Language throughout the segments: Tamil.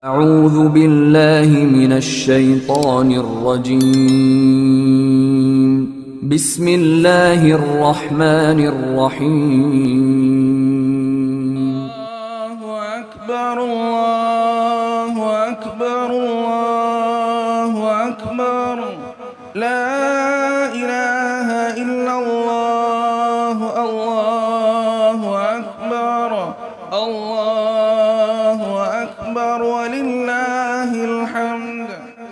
أعوذ بالله من الشيطان الرجيم بسم الله الرحمن الرحيم الله أكبر الله أكبر الله أكبر لا إله إلا الله الله أكبر الله أكبر ولله الحمد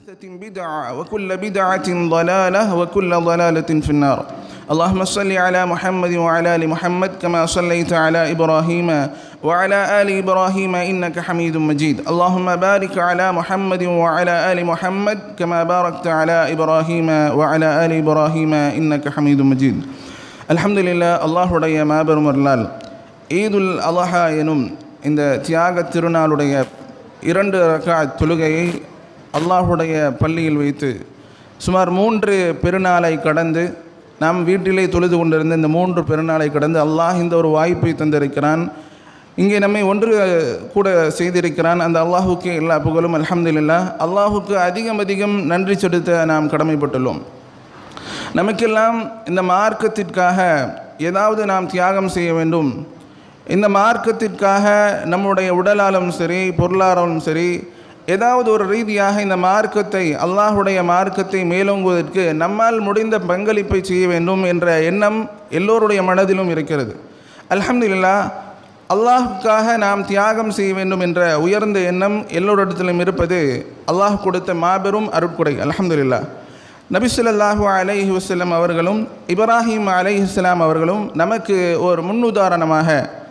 بدعة وكل بدعة ضلالة وكل ضلالة في النار اللهم صل على محمد وعلى ال محمد كما صليت على ابراهيم وعلى ال ابراهيم انك حميد مجيد اللهم بارك على محمد وعلى ال محمد كما باركت على ابراهيم وعلى ال ابراهيم انك حميد مجيد الحمد لله அல்லாஹுடைய மாபெரும் அருளால் ஈதுல் அலஹா எனும் இந்த தியாக திருநாளுடைய இரண்டு ரக்காத் தொழுகையை அல்லாஹுடைய பள்ளியில் வைத்து சுமார் மூன்று பெருநாளை கடந்து நாம் வீட்டிலே தொழுது கொண்டிருந்த இந்த மூன்று பெருநாளை கடந்து அல்லாஹ் இந்த ஒரு வாய்ப்பை தந்திருக்கிறான் இங்கே நம்மை ஒன்று கூட செய்திருக்கிறான் அந்த அல்லாஹுக்கு எல்லா புகழும் அல்ஹம்துலில்லா அல்லாஹுக்கு அதிகம் அதிகம் நன்றி செலுத்த நாம் கடமைப்பட்டுள்ளோம் நமக்கெல்லாம் இந்த மார்க்கத்திற்காக ஏதாவது நாம் தியாகம் செய்ய வேண்டும் இந்த மார்க்கத்திற்காக நம்முடைய உடலாலும் சரி பொருளாதாரம் சரி ஏதாவது ஒரு ரீதியாக இந்த மார்க்கத்தை அல்லாஹுடைய மார்க்கத்தை மேலோங்குவதற்கு நம்மால் முடிந்த பங்களிப்பை செய்ய வேண்டும் என்ற எண்ணம் எல்லோருடைய மனதிலும் இருக்கிறது அல்ஹம்துலில்லா அல்லாஹுக்காக நாம் தியாகம் செய்ய வேண்டும் என்ற உயர்ந்த எண்ணம் எல்லோரிடத்திலும் இருப்பது அல்லாஹ் கொடுத்த மாபெரும் அருட்கொடை அல்ஹம்துலில்லா நபிசுல்லாஹு அலைஹி வஸல்லம் அவர்களும் இப்ராஹிம் அலைஹிஸ்லாம் அவர்களும் நமக்கு ஒரு முன்னுதாரணமாக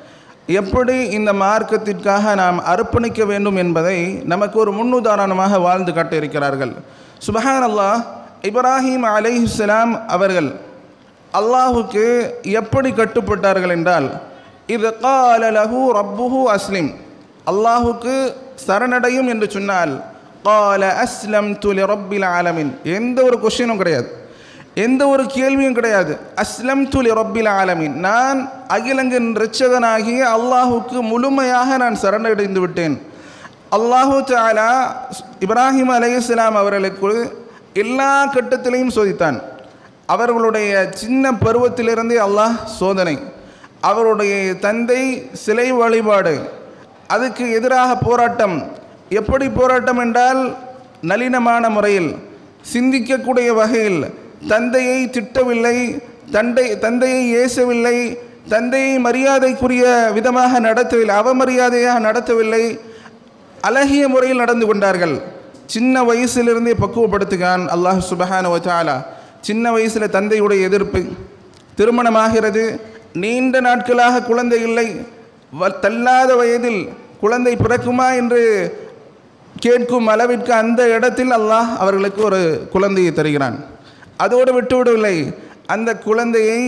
எப்படி இந்த மார்க்கத்திற்காக நாம் அர்ப்பணிக்க வேண்டும் என்பதை நமக்கு ஒரு முன்னுதாரணமாக வாழ்ந்து காட்டியிருக்கிறார்கள் சுபஹான் அல்லாஹ் இப்ராஹிம் அலைஹிஸ்லாம் அவர்கள் அல்லாஹுக்கு எப்படி கட்டுப்பட்டார்கள் என்றால் இது கால லஹு ரப்புஹு அஸ்லிம் அல்லாஹுக்கு சரணடையும் என்று சொன்னால் கால அஸ்லம் துலி ரப்பில் ஆலமின் எந்த ஒரு கொஷினும் கிடையாது எந்த ஒரு கேள்வியும் கிடையாது அஸ்லம் துலி ரப்பில் ஆலமின் நான் அகிலங்கின் இரட்சகனாகிய அல்லாஹுக்கு முழுமையாக நான் சரணடைந்து விட்டேன் அல்லாஹு தாலா இப்ராஹிம் அலையாம் அவர்களுக்கு எல்லா கட்டத்திலையும் சோதித்தான் அவர்களுடைய சின்ன பருவத்திலிருந்தே அல்லாஹ் சோதனை அவருடைய தந்தை சிலை வழிபாடு அதுக்கு எதிராக போராட்டம் எப்படி போராட்டம் என்றால் நளினமான முறையில் சிந்திக்கக்கூடிய வகையில் தந்தையை திட்டவில்லை தந்தை தந்தையை ஏசவில்லை தந்தையை மரியாதைக்குரிய விதமாக நடத்தவில்லை அவமரியாதையாக நடத்தவில்லை அழகிய முறையில் நடந்து கொண்டார்கள் சின்ன வயசிலிருந்தே பக்குவப்படுத்துகிறான் அல்லாஹ் சுபஹான வச்சாலா சின்ன வயசில் தந்தையுடைய எதிர்ப்பு திருமணமாகிறது நீண்ட நாட்களாக குழந்தை இல்லை வ தள்ளாத வயதில் குழந்தை பிறக்குமா என்று கேட்கும் அளவிற்கு அந்த இடத்தில் அல்லாஹ் அவர்களுக்கு ஒரு குழந்தையை தருகிறான் அதோடு விட்டுவிடவில்லை அந்த குழந்தையை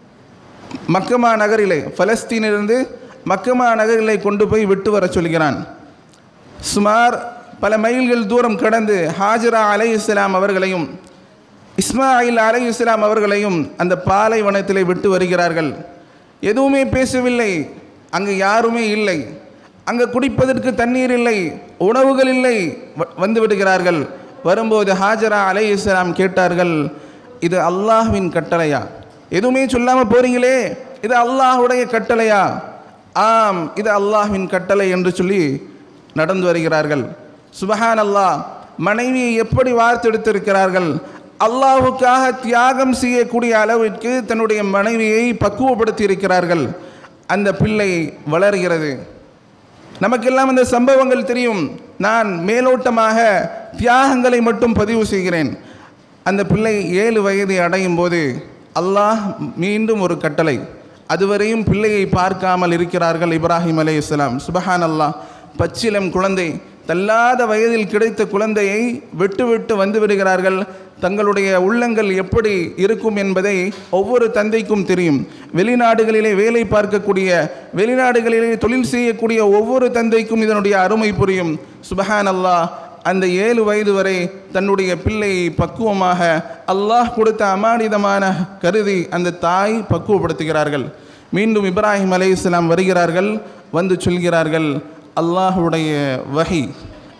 மக்கமா நகரிலே பலஸ்தீனிலிருந்து மக்கமா நகரிலே கொண்டு போய் விட்டு வர சொல்கிறான் சுமார் பல மைல்கள் தூரம் கடந்து ஹாஜரா அலை இஸ்லாம் அவர்களையும் இஸ்மாயில் அலை இஸ்லாம் அவர்களையும் அந்த பாலைவனத்திலே விட்டு வருகிறார்கள் எதுவுமே பேசவில்லை அங்கு யாருமே இல்லை அங்கே குடிப்பதற்கு தண்ணீர் இல்லை உணவுகள் இல்லை வந்து விடுகிறார்கள் வரும்போது ஹாஜரா அலை இஸ்லாம் கேட்டார்கள் இது அல்லாஹ்வின் கட்டளையா எதுவுமே சொல்லாமல் போறீங்களே இது அல்லாஹுடைய கட்டளையா ஆம் இது அல்லாஹ்வின் கட்டளை என்று சொல்லி நடந்து வருகிறார்கள் சுபஹான் அல்லாஹ் மனைவியை எப்படி வார்த்தெடுத்திருக்கிறார்கள் அல்லாஹுக்காக தியாகம் செய்யக்கூடிய அளவிற்கு தன்னுடைய மனைவியை பக்குவப்படுத்தி இருக்கிறார்கள் அந்த பிள்ளை வளர்கிறது நமக்கெல்லாம் இந்த சம்பவங்கள் தெரியும் நான் மேலோட்டமாக தியாகங்களை மட்டும் பதிவு செய்கிறேன் அந்த பிள்ளை ஏழு வயதை அடையும் போது அல்லாஹ் மீண்டும் ஒரு கட்டளை அதுவரையும் பிள்ளையை பார்க்காமல் இருக்கிறார்கள் இப்ராஹிம் அலே இஸ்லாம் சுபஹான் அல்லாஹ் பச்சிலம் குழந்தை தள்ளாத வயதில் கிடைத்த குழந்தையை விட்டு விட்டு வந்து விடுகிறார்கள் தங்களுடைய உள்ளங்கள் எப்படி இருக்கும் என்பதை ஒவ்வொரு தந்தைக்கும் தெரியும் வெளிநாடுகளிலே வேலை பார்க்கக்கூடிய வெளிநாடுகளிலே தொழில் செய்யக்கூடிய ஒவ்வொரு தந்தைக்கும் இதனுடைய அருமை புரியும் சுபஹான் அல்லாஹ் அந்த ஏழு வயது வரை தன்னுடைய பிள்ளையை பக்குவமாக அல்லாஹ் கொடுத்த அமானிதமான கருதி அந்த தாய் பக்குவப்படுத்துகிறார்கள் மீண்டும் இப்ராஹிம் அலை இஸ்லாம் வருகிறார்கள் வந்து சொல்கிறார்கள் அல்லாஹுடைய வகை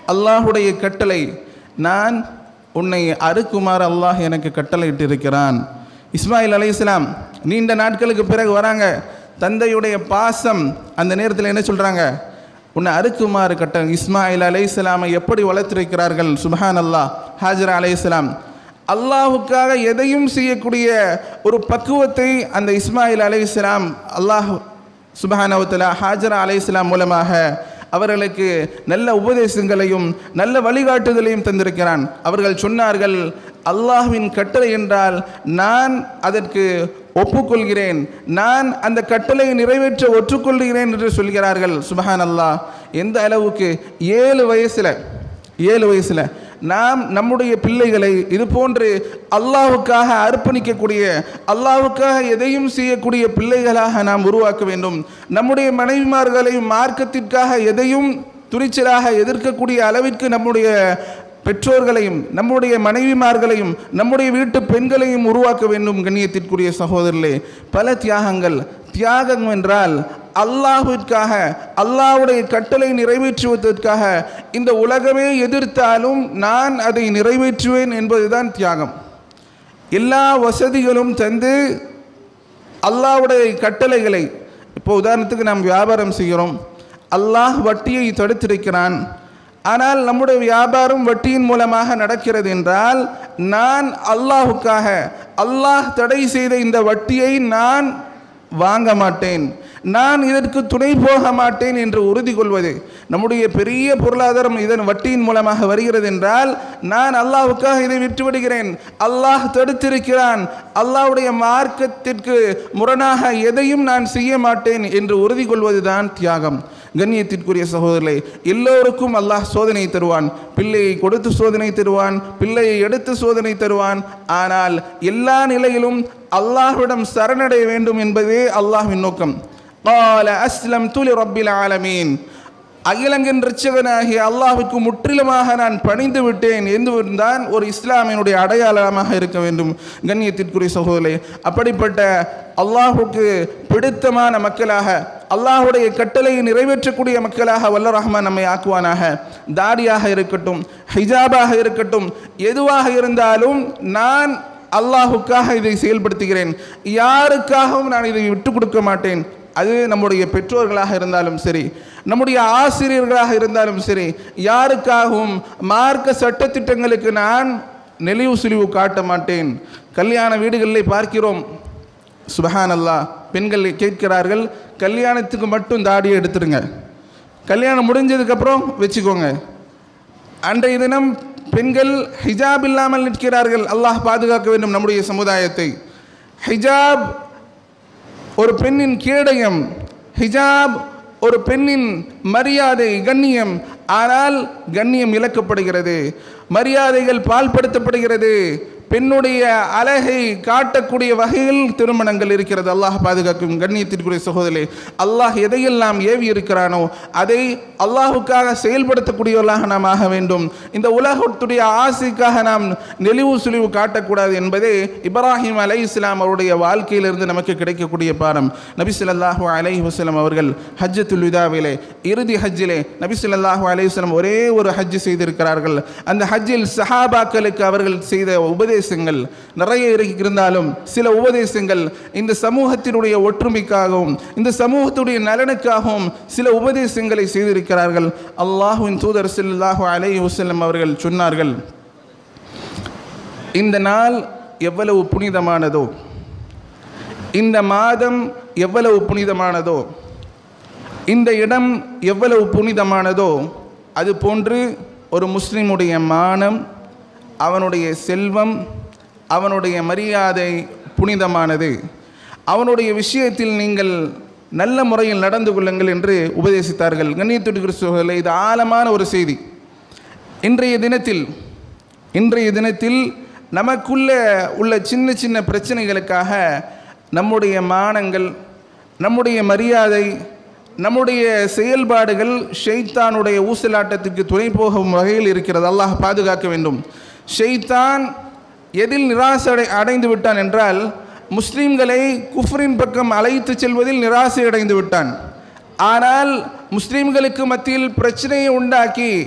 அல்லாஹுடைய கட்டளை நான் உன்னை அறுக்குமாறு அல்லாஹ் எனக்கு கட்டளையிட்டு இருக்கிறான் இஸ்மாயில் அலைஹிஸ்ஸலாம் நீண்ட நாட்களுக்கு பிறகு வராங்க தந்தையுடைய பாசம் அந்த நேரத்தில் என்ன சொல்கிறாங்க உன்னை அறுக்குமாறு கட்ட இஸ்மாயில் அலைஹிஸ்ஸலாமை எப்படி வளர்த்திருக்கிறார்கள் சுபஹான் அல்லாஹ் ஹாஜரா அலைஹிஸ்ஸலாம் அல்லாஹுக்காக எதையும் செய்யக்கூடிய ஒரு பக்குவத்தை அந்த இஸ்மாயில் அலைஹிஸ்ஸலாம் அல்லாஹ் சுபஹானவத்தலா ஹாஜரா அலைஹிஸ்ஸலாம் மூலமாக அவர்களுக்கு நல்ல உபதேசங்களையும் நல்ல வழிகாட்டுதலையும் தந்திருக்கிறான் அவர்கள் சொன்னார்கள் அல்லாஹ்வின் கட்டளை என்றால் நான் அதற்கு ஒப்புக்கொள்கிறேன் நான் அந்த கட்டளையை நிறைவேற்ற ஒற்றுக்கொள்கிறேன் என்று சொல்கிறார்கள் சுபஹான் அல்லாஹ் எந்த அளவுக்கு ஏழு வயசில் ஏழு வயசில் நாம் நம்முடைய பிள்ளைகளை இது போன்று அல்லாஹுக்காக அர்ப்பணிக்கக்கூடிய அல்லாஹுக்காக எதையும் செய்யக்கூடிய பிள்ளைகளாக நாம் உருவாக்க வேண்டும் நம்முடைய மனைவிமார்களை மார்க்கத்திற்காக எதையும் துணிச்சலாக எதிர்க்கக்கூடிய அளவிற்கு நம்முடைய பெற்றோர்களையும் நம்முடைய மனைவிமார்களையும் நம்முடைய வீட்டு பெண்களையும் உருவாக்க வேண்டும் கண்ணியத்திற்குரிய சகோதரர்களே பல தியாகங்கள் தியாகம் என்றால் அல்லாஹுவிற்காக அல்லாஹ்வுடைய கட்டளை நிறைவேற்றுவதற்காக இந்த உலகமே எதிர்த்தாலும் நான் அதை நிறைவேற்றுவேன் என்பதுதான் தியாகம் எல்லா வசதிகளும் தந்து அல்லாஹ்வுடைய கட்டளைகளை இப்போ உதாரணத்துக்கு நாம் வியாபாரம் செய்கிறோம் அல்லாஹ் வட்டியை தடுத்திருக்கிறான் ஆனால் நம்முடைய வியாபாரம் வட்டியின் மூலமாக நடக்கிறது என்றால் நான் அல்லாஹுக்காக அல்லாஹ் தடை செய்த இந்த வட்டியை நான் வாங்க மாட்டேன் நான் இதற்கு துணை போக மாட்டேன் என்று உறுதி கொள்வது நம்முடைய பெரிய பொருளாதாரம் இதன் வட்டியின் மூலமாக வருகிறது என்றால் நான் அல்லாஹ்வுக்காக இதை விட்டுவிடுகிறேன் அல்லாஹ் தடுத்திருக்கிறான் அல்லாஹ்வுடைய மார்க்கத்திற்கு முரணாக எதையும் நான் செய்ய மாட்டேன் என்று உறுதி கொள்வதுதான் தியாகம் கண்ணியத்திற்குரிய சகோதரர்களே எல்லோருக்கும் அல்லாஹ் சோதனை தருவான் பிள்ளையை கொடுத்து சோதனை தருவான் பிள்ளையை எடுத்து சோதனை தருவான் ஆனால் எல்லா நிலையிலும் அல்லாஹ்விடம் சரணடைய வேண்டும் என்பதே அல்லாஹ்வின் நோக்கம் قال أسلمت لرب العالمين அகிலங்கின் ரிச்சகனாகிய அல்லாஹுக்கு முற்றிலுமாக நான் பணிந்து விட்டேன் என்பதுதான் ஒரு இஸ்லாமினுடைய அடையாளமாக இருக்க வேண்டும் கண்ணியத்திற்குரிய சகோதரே அப்படிப்பட்ட அல்லாஹுக்கு பிடித்தமான மக்களாக அல்லாஹுடைய கட்டளையை நிறைவேற்றக்கூடிய மக்களாக வல்ல ரஹ்மான் நம்மை ஆக்குவானாக தாடியாக இருக்கட்டும் ஹிஜாபாக இருக்கட்டும் எதுவாக இருந்தாலும் நான் அல்லாஹுக்காக இதை செயல்படுத்துகிறேன் யாருக்காகவும் நான் இதை விட்டு கொடுக்க மாட்டேன் அது நம்முடைய பெற்றோர்களாக இருந்தாலும் சரி நம்முடைய ஆசிரியர்களாக இருந்தாலும் சரி யாருக்காகவும் மார்க்க சட்டத்திட்டங்களுக்கு நான் நெளிவு சுழிவு காட்ட மாட்டேன் கல்யாண வீடுகளில் பார்க்கிறோம் சுபஹான் அல்லாஹ் பெண்கள் கேட்கிறார்கள் கல்யாணத்துக்கு மட்டும் தாடியை எடுத்துருங்க கல்யாணம் முடிஞ்சதுக்கப்புறம் வச்சுக்கோங்க அன்றைய தினம் பெண்கள் ஹிஜாப் இல்லாமல் நிற்கிறார்கள் அல்லாஹ் பாதுகாக்க வேண்டும் நம்முடைய சமுதாயத்தை ஹிஜாப் ஒரு பெண்ணின் கேடயம் ஹிஜாப் ஒரு பெண்ணின் மரியாதை கண்ணியம் ஆனால் கண்ணியம் இழக்கப்படுகிறது மரியாதைகள் பால்படுத்தப்படுகிறது பெண்ணுடைய அழகை காட்டக்கூடிய வகையில் திருமணங்கள் இருக்கிறது அல்லாஹ் பாதுகாக்கும் கண்ணியத்திற்குரிய சகோதரே அல்லாஹ் எதையெல்லாம் ஏவி இருக்கிறானோ அதை அல்லாஹுக்காக செயல்படுத்தக்கூடியவர்களாக நாம் ஆக வேண்டும் இந்த உலகத்துடைய ஆசைக்காக நாம் நெளிவு சுழிவு காட்டக்கூடாது என்பதே இப்ராஹிம் அலை இஸ்லாம் அவருடைய வாழ்க்கையிலிருந்து நமக்கு கிடைக்கக்கூடிய பாடம் நபி ஸல்லல்லாஹு அலைஹி வஸல்லம் அவர்கள் ஹஜ்ஜத்துல் விதாவிலே இறுதி ஹஜ்ஜிலே நபி ஸல்லல்லாஹு அலைஹி வஸல்லம் ஒரே ஒரு ஹஜ் செய்திருக்கிறார்கள் அந்த ஹஜ்ஜில் சஹாபாக்களுக்கு அவர்கள் செய்த உபதேசங்கள் நிறைய இருந்தாலும் சில உபதேசங்கள் இந்த சமூகத்தினுடைய ஒற்றுமைக்காகவும் இந்த சமூகத்துடைய நலனுக்காகவும் சில உபதேசங்களை செய்திருக்கிறார்கள் அல்லாஹுவின் தூதர் ஸல்லல்லாஹு அலைஹி வஸல்லம் அவர்கள் சொன்னார்கள் இந்த நாள் எவ்வளவு புனிதமானதோ இந்த மாதம் எவ்வளவு புனிதமானதோ இந்த இடம் எவ்வளவு புனிதமானதோ அது போன்று ஒரு முஸ்லிமுடைய மானம் அவனுடைய செல்வம் அவனுடைய மரியாதை புனிதமானது அவனுடைய விஷயத்தில் நீங்கள் நல்ல முறையில் நடந்து கொள்ளுங்கள் என்று உபதேசித்தார்கள் கண்ணியத்துடைய கிறிஸ்துவர்களே இது ஆழமான ஒரு செய்தி இன்றைய தினத்தில் இன்றைய தினத்தில் நமக்குள்ள உள்ள சின்ன சின்ன பிரச்சனைகளுக்காக நம்முடைய மானங்கள் நம்முடைய மரியாதை நம்முடைய செயல்பாடுகள் ஷெய்தானுடைய ஊசலாட்டத்துக்கு துணை போகும் வகையில் இருக்கிறது அல்லாஹ் பாதுகாக்க வேண்டும் ஷெய்தான் எதில் நிராசை அடை அடைந்து விட்டான் என்றால் முஸ்லீம்களை குஃப்ரின் பக்கம் அழைத்து செல்வதில் நிராசை அடைந்து விட்டான் ஆனால் முஸ்லீம்களுக்கு மத்தியில் பிரச்சனையை உண்டாக்கி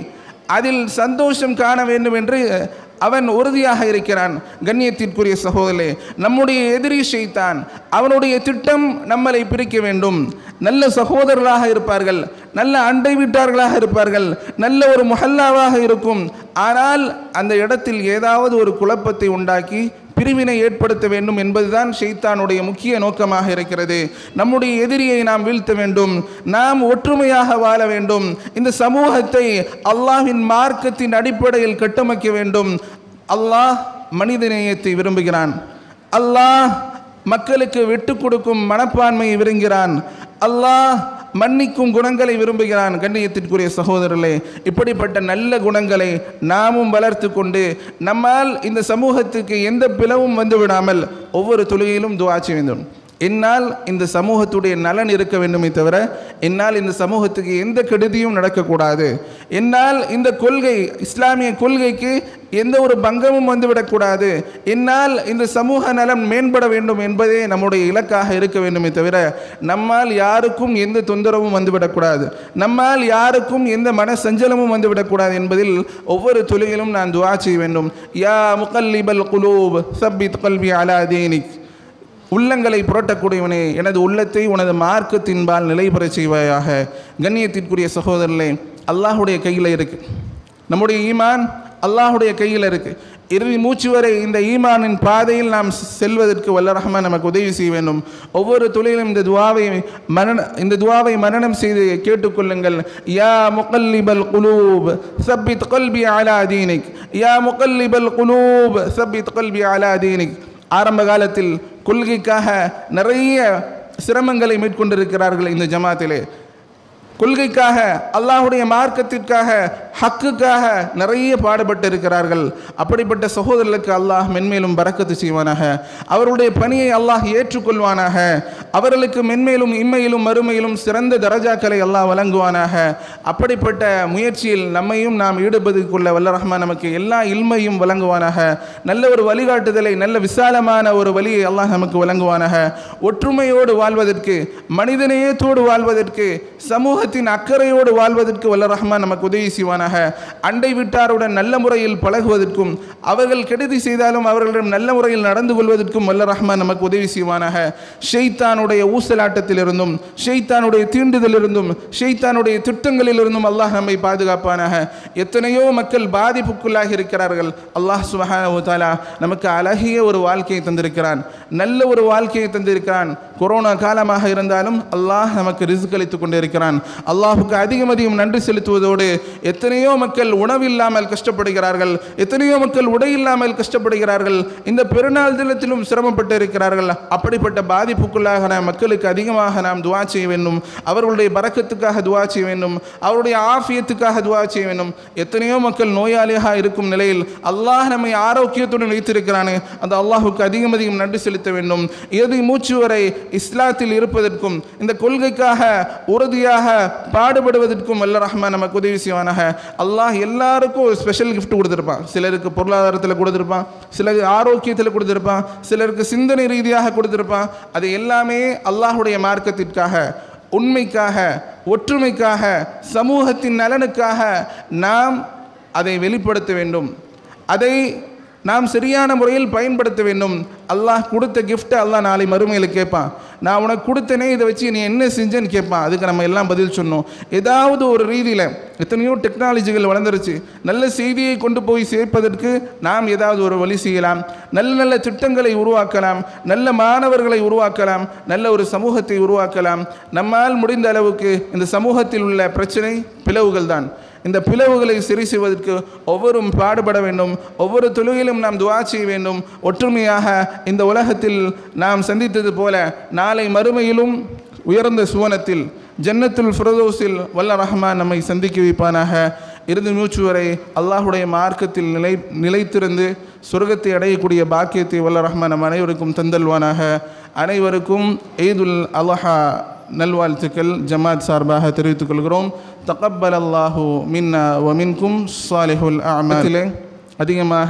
அதில் சந்தோஷம் காண வேண்டும் என்று அவன் உறுதியாக இருக்கிறான் கண்ணியத்திற்குரிய சகோதரே நம்முடைய எதிரி ஷைத்தான் அவனுடைய திட்டம் நம்மளை பிரிக்க வேண்டும் நல்ல சகோதரர்களாக இருப்பார்கள் நல்ல அண்டை வீட்டார்களாக இருப்பார்கள் நல்ல ஒரு முஹல்லாவாக இருக்கும் ஆனால் அந்த இடத்தில் ஏதாவது ஒரு குழப்பத்தை உண்டாக்கி பிரிவினை ஏற்படுத்த வேண்டும் என்பதுதான் ஷைத்தானுடைய முக்கிய நோக்கமாக இருக்கிறது நம்முடைய எதிரியை நாம் வீழ்த்த வேண்டும் நாம் ஒற்றுமையாக வாழ வேண்டும் இந்த சமூகத்தை அல்லாஹ்வின் மார்க்கத்தின் அடிப்படையில் கட்டமைக்க வேண்டும் அல்லாஹ் மனிதநேயத்தை விரும்புகிறான் அல்லாஹ் மக்களுக்கு விட்டு கொடுக்கும் மனப்பான்மையை விரும்புகிறான் அல்லாஹ் மன்னிக்கும் குணங்களை விரும்புகிறான் கண்ணியத்திற்குரிய சகோதரர்களே இப்படிப்பட்ட நல்ல குணங்களை நாமும் வளர்த்து கொண்டு நம்மால் இந்த சமூகத்துக்கு எந்த பிளவும் வந்து விடாமல் ஒவ்வொரு தொழுகையிலும் துவா செய்ய வேண்டும் என்னால் இந்த சமூகத்துடைய நலன் இருக்க வேண்டுமே தவிர என்னால் இந்த சமூகத்துக்கு எந்த கெடுதியும் நடக்கக்கூடாது என்னால் இந்த கொள்கை இஸ்லாமிய கொள்கைக்கு எந்த ஒரு பங்கமும் வந்துவிடக்கூடாது என்னால் இந்த சமூக நலம் மேம்பட வேண்டும் என்பதே நம்முடைய இலக்காக இருக்க வேண்டுமே தவிர நம்மால் யாருக்கும் எந்த தொந்தரவும் வந்துவிடக்கூடாது நம்மால் யாருக்கும் எந்த மன சஞ்சலமும் வந்துவிடக்கூடாது என்பதில் ஒவ்வொரு தொழிலும் நான் துவா செய்ய வேண்டும் யா முகல்லிபல் குலூப் சப்பித் கல்வி அலா தீனிக் உள்ளங்களை புரட்டக்கூடியவனே எனது உள்ளத்தை உனது மார்க்கத்தின்பால் நிலை பெறச் செய்வாயாக கண்ணியத்திற்குரிய சகோதரர்களே அல்லாஹுடைய கையில் இருக்கு நம்முடைய ஈமான் அல்லாஹுடைய கையில் இருக்கு இறுதி மூச்சு வரை இந்த ஈமானின் பாதையில் நாம் செல்வதற்கு வல்ல ரஹ்மான் நமக்கு உதவி செய்ய வேண்டும் ஒவ்வொரு தொழிலும் இந்த துவாவை மரண இந்த துவாவை மரணம் செய்து கேட்டுக்கொள்ளுங்கள் யா முகல்லிபல் குலூப் சப்பித் கல்பி அலா தீனிக் யா முகல்லிபல் குலூப் சப்பித் கல்பி அலா தீனிக் ஆரம்ப காலத்தில் கொள்கைக்காக நிறைய சிரமங்களை மேற்கொண்டிருக்கிறார்கள் இந்த ஜமாத்திலே கொள்கைக்காக அல்லாஹுடைய மார்க்கத்திற்காக ஹக்குக்காக நிறைய பாடுபட்டு இருக்கிறார்கள் அப்படிப்பட்ட சகோதரர்களுக்கு அல்லாஹ் மென்மேலும் பறக்கத்து செய்வானாக அவருடைய பணியை அல்லாஹ் ஏற்றுக்கொள்வானாக அவர்களுக்கு மென்மேலும் இம்மையிலும் மறுமையிலும் சிறந்த தரஜாக்களை அல்லாஹ் வழங்குவானாக அப்படிப்பட்ட முயற்சியில் நம்மையும் நாம் ஈடுபடுத்திக் கொள்ள வல்ல ரஹ்மான் நமக்கு எல்லா இல்மையும் வழங்குவானாக நல்ல ஒரு வழிகாட்டுதலை நல்ல விசாலமான ஒரு வழியை அல்லாஹ் நமக்கு வழங்குவானாக ஒற்றுமையோடு வாழ்வதற்கு மனிதநேயத்தோடு வாழ்வதற்கு சமூகத்தின் அக்கறையோடு வாழ்வதற்கு வல்ல ரஹ்மான் நமக்கு உதவி செய்வானாக அண்டை வீட்டாருடன் நல்ல முறையில் பழகுவதற்கும் அவர்கள் கெடுதி செய்தாலும் அவர்களிடம் நல்ல முறையில் நடந்து கொள்வதற்கும் வல்ல ரஹ்மான் நமக்கு உதவி செய்வானாக ஷெய்தானுடைய ஊசலாட்டத்திலிருந்தும் ஷெய்தானுடைய தீண்டுதலிருந்தும் ஷெய்தானுடைய திட்டங்களிலிருந்தும் அல்லாஹ் நம்மை பாதுகாப்பானாக எத்தனையோ மக்கள் பாதிப்புக்குள்ளாகி இருக்கிறார்கள் அல்லாஹ் சுபஹானஹு தஆலா நமக்கு அழகிய ஒரு வாழ்க்கையை தந்திருக்கிறான் நல்ல ஒரு வாழ்க்கையை தந்திருக்கிறான் கொரோனா காலமாக இருந்தாலும் அல்லாஹ் நமக்கு ரிஸ்க் அளித்துக் கொண்டிருக்கிறான் அல்லாஹுக்கு அதிகம் அதிகம் நன்றி செலுத்துவதோடு எத்தனையோ மக்கள் உணவில்லாமல் கஷ்டப்படுகிறார்கள் எத்தனையோ மக்கள் உடை இல்லாமல் கஷ்டப்படுகிறார்கள் இந்த பெருநாள் தினத்திலும் சிரமப்பட்டு இருக்கிறார்கள் அப்படிப்பட்ட பாதிப்புக்குள்ளாக மக்களுக்கு அதிகமாக நாம் துவா செய்ய வேண்டும் அவர்களுடைய பறக்கத்துக்காக துவா செய்ய வேண்டும் அவருடைய ஆஃபியத்துக்காக துவா செய்ய வேண்டும் எத்தனையோ மக்கள் நோயாளியாக இருக்கும் நிலையில் அல்லாஹ் நம்மை ஆரோக்கியத்துடன் வைத்திருக்கிறானே அந்த அல்லாஹுக்கு அதிகம் அதிகம் நன்றி செலுத்த வேண்டும் இறுதி மூச்சு வரை இஸ்லாத்தில் இருப்பதற்கும் இந்த கொள்கைக்காக உறுதியாக பாடுபடுவதற்கும் வல்ல ரஹ்மான் நமக்கு உதவி செய்வானாக அல்லாஹ் எல்லாருக்கும் ஒரு ஸ்பெஷல் கிஃப்ட் கொடுத்துருப்பான் சிலருக்கு பொருளாதாரத்தில் கொடுத்துருப்பான் சிலருக்கு ஆரோக்கியத்தில் கொடுத்துருப்பான் சிலருக்கு சிந்தனை ரீதியாக கொடுத்துருப்பான் அது எல்லாமே அல்லாஹுடைய மார்க்கத்திற்காக உண்மைக்காக ஒற்றுமைக்காக சமூகத்தின் நலனுக்காக நாம் அதை வெளிப்படுத்த வேண்டும் அதை நாம் சரியான முறையில் பயன்படுத்த வேண்டும் அல்லாஹ் கொடுத்த கிஃப்ட்டை அல்லாஹ் நாளை மறுமையில் கேட்பான் நான் உனக்கு கொடுத்தனே இதை வச்சு நீ என்ன செஞ்சேன்னு கேட்பான் அதுக்கு நம்ம எல்லாம் பதில் சொன்னோம் ஏதாவது ஒரு ரீதியில் எத்தனையோ டெக்னாலஜிகள் வளர்ந்துருச்சு நல்ல செய்தியை கொண்டு போய் சேர்ப்பதற்கு நாம் ஏதாவது ஒரு வழி செய்யலாம் நல்ல நல்ல திட்டங்களை உருவாக்கலாம் நல்ல மாணவர்களை உருவாக்கலாம் நல்ல ஒரு சமூகத்தை உருவாக்கலாம் நம்மால் முடிந்த அளவுக்கு இந்த சமூகத்தில் உள்ள பிரச்சனை பிளவுகள் தான் இந்த பிளவுகளை சரி செய்வதற்கு ஒவ்வொரும் பாடுபட வேண்டும் ஒவ்வொரு தொழுகையிலும் நாம் துவா செய்ய வேண்டும் ஒற்றுமையாக இந்த உலகத்தில் நாம் சந்தித்தது போல நாளை மறுமையிலும் உயர்ந்த சுவனத்தில் ஜன்னத்துல் ஃபிரதோஸில் வல்ல ரஹ்மான் நம்மை சந்திக்க வைப்பானாக இறுதி மூச்சு வரை அல்லாஹுடைய மார்க்கத்தில் நிலை நிலைத்திருந்து சொர்க்கத்தை அடையக்கூடிய பாக்கியத்தை வல்ல ரஹ்மான் நம் அனைவருக்கும் தந்தல்வானாக அனைவருக்கும் ஈதுல் அலஹா நல்வாழ்த்துக்கள் ஜமாத் சார்பாக தெரிவித்துக் கொள்கிறோம் தகப்பல் அல்லாஹூ மின்னா வமின்கும் சாலிஹுல் அமத்திலே அதிகமாக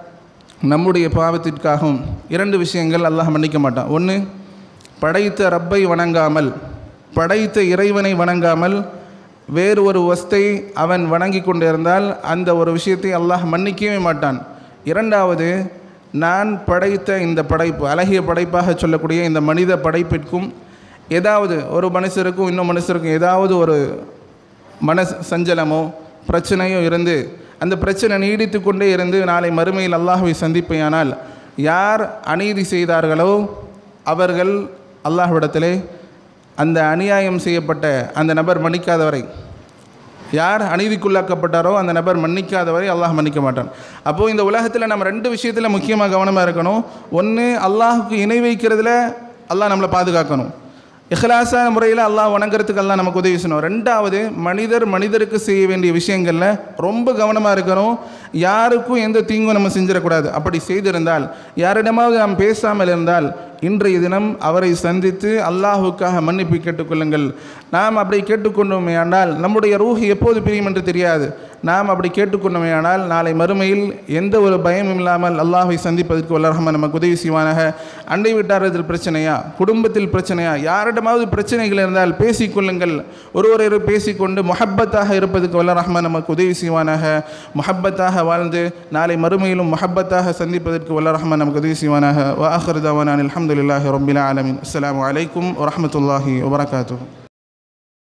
நம்முடைய பாவத்திற்காகவும் இரண்டு விஷயங்கள் அல்லாஹ் மன்னிக்க மாட்டான் ஒன்று படைத்த ரப்பை வணங்காமல் படைத்த இறைவனை வணங்காமல் வேறு ஒரு வஸ்தை அவன் வணங்கி கொண்டிருந்தால் அந்த ஒரு விஷயத்தை அல்லாஹ் மன்னிக்கவே மாட்டான் இரண்டாவது நான் படைத்த இந்த படைப்பு அழகிய படைப்பாக சொல்லக்கூடிய இந்த மனித படைப்பிற்கும் ஏதாவது ஒரு மனுஷருக்கும் இன்னும் மனுஷருக்கும் ஏதாவது ஒரு மன சஞ்சலமோ பிரச்சனையோ இருந்து அந்த பிரச்சனை நீடித்து கொண்டே இருந்து நாளை மறுமையில் அல்லாஹ்வை சந்திப்பேயானால் யார் அநீதி செய்தார்களோ அவர்கள் அல்லாஹ்விடத்திலே அந்த அநியாயம் செய்யப்பட்ட அந்த நபர் மன்னிக்காதவரை யார் அநீதிக்குள்ளாக்கப்பட்டாரோ அந்த நபர் மன்னிக்காதவரை அல்லாஹ் மன்னிக்க மாட்டான் அப்போது இந்த உலகத்தில் நம்ம ரெண்டு விஷயத்தில் முக்கியமாக கவனமாக இருக்கணும் ஒன்று அல்லாஹுக்கு இணை வைக்கிறதுல அல்லாஹ் நம்மளை பாதுகாக்கணும் இஹ்லாஸான முறையில் அல்லாஹ் வணங்குறதுக்கு அல்லாஹ் நமக்கு உதவி செய்யணும் ரெண்டாவது மனிதர் மனிதருக்கு செய்ய வேண்டிய விஷயங்களில் ரொம்ப கவனமாக இருக்கணும் யாருக்கும் எந்த தீங்கும் நம்ம செஞ்சிடக்கூடாது அப்படி செய்திருந்தால் யாரிடமாவது நாம் பேசாமல் இருந்தால் இன்றைய தினம் அவரை சந்தித்து அல்லாஹுக்காக மன்னிப்பு கேட்டுக்கொள்ளுங்கள் நாம் அப்படி கேட்டுக்கொண்டோமே ஆனால் நம்முடைய ரூஹ் எப்போது பிரியும் என்று தெரியாது நாம் அப்படி கேட்டுக்கொண்டோமே ஆனால் நாளை மறுமையில் எந்த ஒரு பயமும் இல்லாமல் அல்லாஹை சந்திப்பதற்கு வல்லரஹமன் நமக்கு உதவி செய்வானாக அண்டை விட்டாரத்தில் பிரச்சனையா குடும்பத்தில் பிரச்சனையா யாரிடமாவது பிரச்சனைகள் இருந்தால் பேசிக்கொள்ளுங்கள் ஒருவரை பேசிக்கொண்டு முஹப்பத்தாக இருப்பதற்கு வல்லரஹமன் நமக்கு உதவி செய்வானாக முஹப்பத்தாக வாழ்ந்து நாளை மறுமையிலும் முஹப்பத்தாக சந்திப்பதற்கு வல்லரஹமன் நமக்கு உதவி செய்வானாக வாஹர் தவானான் அலமதுல்லாஹி ரபில் ஆலமின் அஸ்லாம் வலைக்கும் வரமத்துல்லாஹி வபரகாத்து